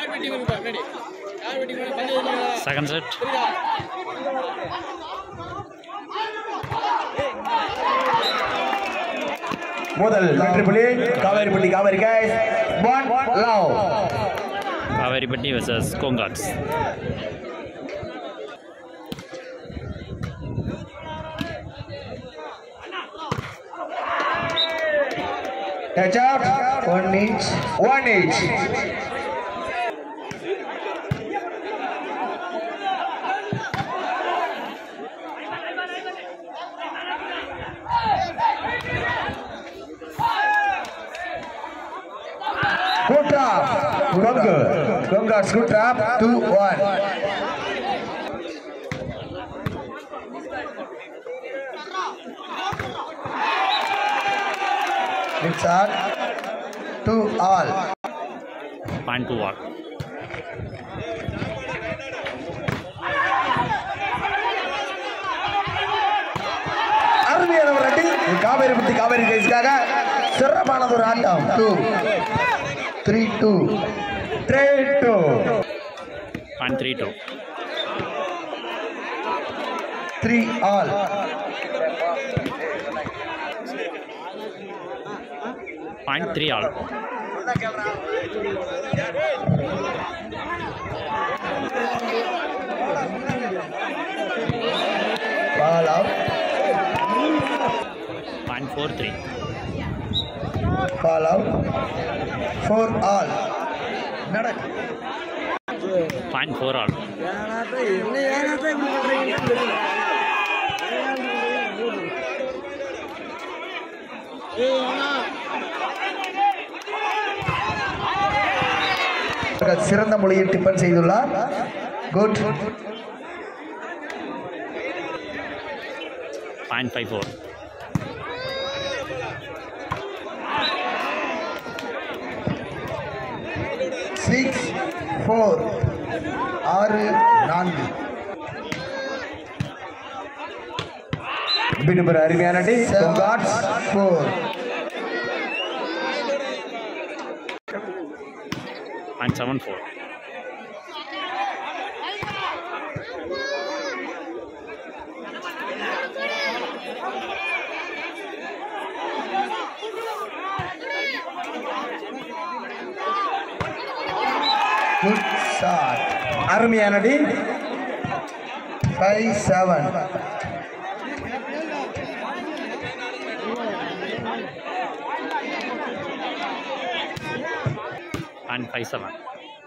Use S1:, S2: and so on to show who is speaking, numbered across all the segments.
S1: Second set
S2: முதல் வெற்றி புள்ளி Kaveripatti Kaveri guys one love
S1: Kaveripatti versus கோங்காட்ஸ்
S2: Touch out. One each. One each. Good trap. Gonga. Gonga's good trap. Two one. It's on. Two all.
S1: Point two all
S2: அருமையான ஒரு அடி காவேரி பத்தி காவேரி கைஸ்க்காக சிறப்பானது ஒரு ஆட்டம் two three two three two
S1: point three two
S2: three all
S1: point three all
S2: ball out
S1: point four three
S2: ball out four all நடக்கு
S1: point four all
S2: சிறந்த மொழியை டிப்பன் செய்துள்ளார் good
S1: point five four
S2: six four ஆறு நான்கு விடுபெற அருமையான டி four
S1: point seven four
S2: good shot அருமையான டி five seven
S1: point five seven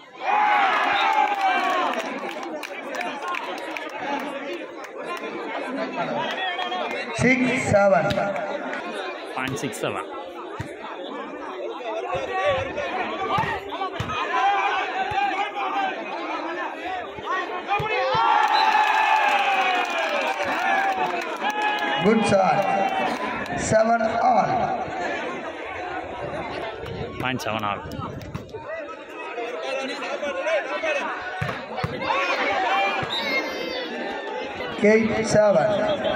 S2: six seven
S1: point six seven
S2: good shot seven all
S1: point seven all
S2: eight seven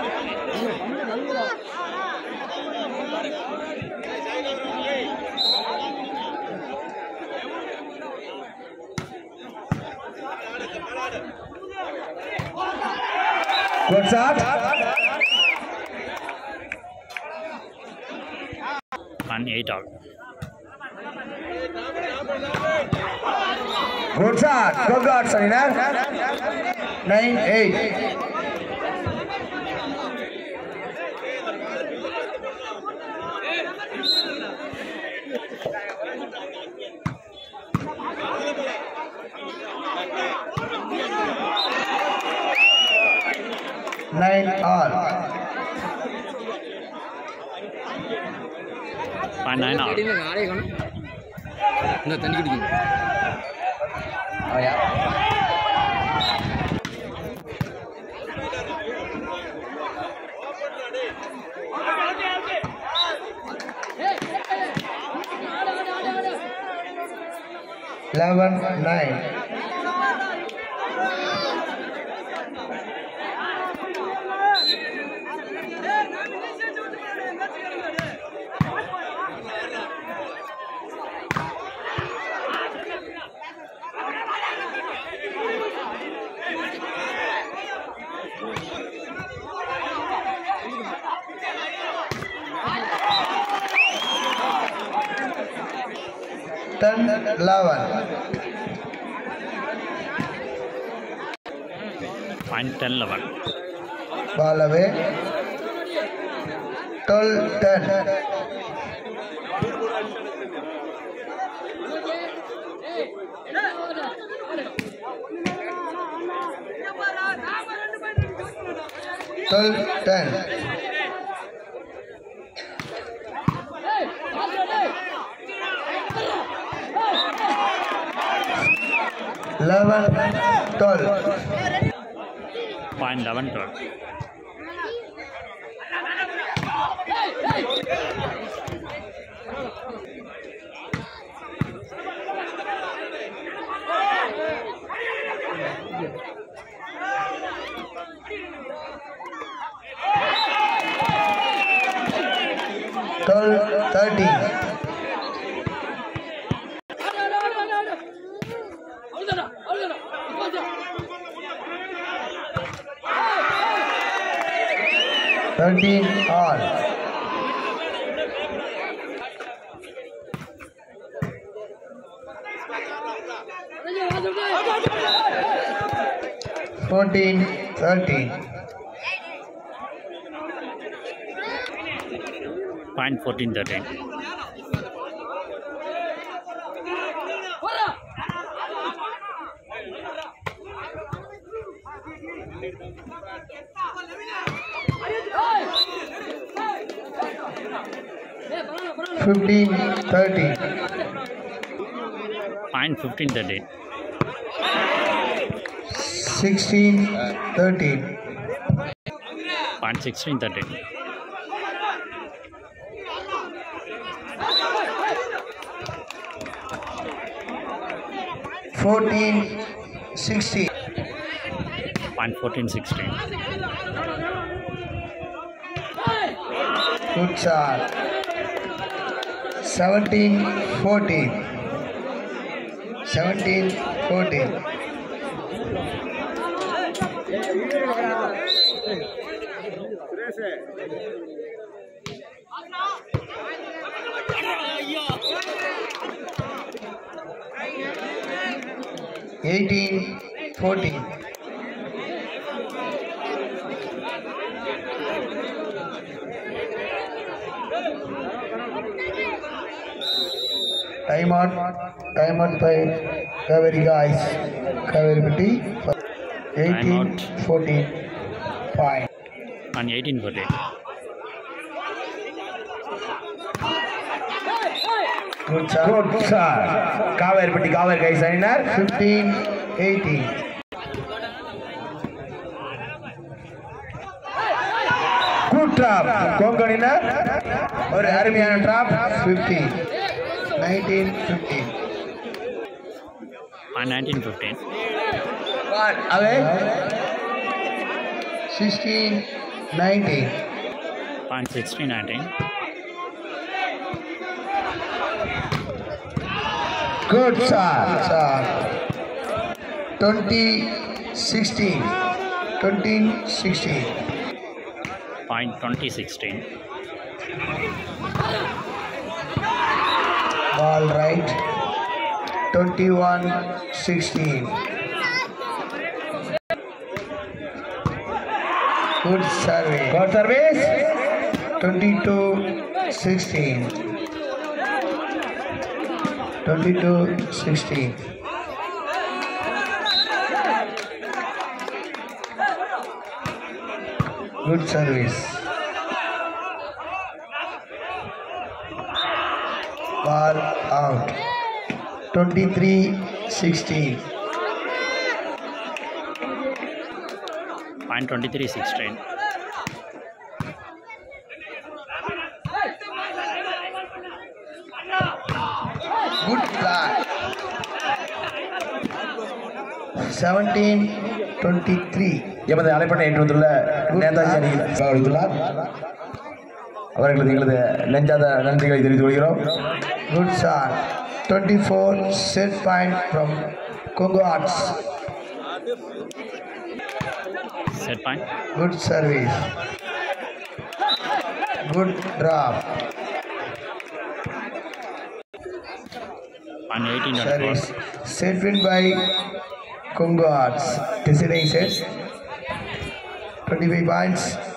S2: good shot
S1: point eight all
S2: good shot கோகாட் அணியினர் nine eight nine all
S1: point nine all
S3: இந்த தண்ணி குடிக்கணும்
S2: eleven nine ten eleven
S1: point ten eleven
S2: ball away twelve ten twelve ten eleven twelve
S1: point eleven twelve
S2: twelve thirteen thirteen all fourteen thirteen
S1: point fourteen thirteen
S2: fifteen thirteen
S1: point fifteen thirteen
S2: sixteen thirteen
S1: point sixteen thirteen
S2: fourteen sixteen
S1: point fourteen sixteen
S2: good shot seventeen fourteen seventeen fourteen eighteen fourteen time out time out by Kaveri guys Kaveri Pitti 18 14 point
S1: point eighteen fourteen
S2: good shot good shot Kaveri Pitti Kaveri guys அணியினர் 15 18 good trap கோங்கணினர் ஒரு அருமையான trap 15 19 15
S1: point nineteen fifteen
S2: away 16 19
S1: point sixteen nineteen
S2: Good shot. shot. 20 16. 20 16.
S1: Point twenty sixteen
S2: Ball right. 21 16. Good service. Good service. 22 16. 22 16. Good service. Ball out. 23 16.
S1: Point twenty three sixteen
S2: Good flag. 17 23.
S3: எமது அழைப்பட்டை ஏற்று வந்துள்ள நேதாஜி அணியில் கௌரவித்துள்ளார் அவர்களுக்கு எங்களது நெஞ்சாத நன்றிகளை தெரிவித்துக் கொள்கிறோம்
S2: Good shot. 24 set point from Congo Arts.
S1: Set point
S2: Good service. Good drop.
S1: Point eighteen twenty
S2: Service.
S1: Four
S2: Set win by Congo Arts. Deciding set. 25 points.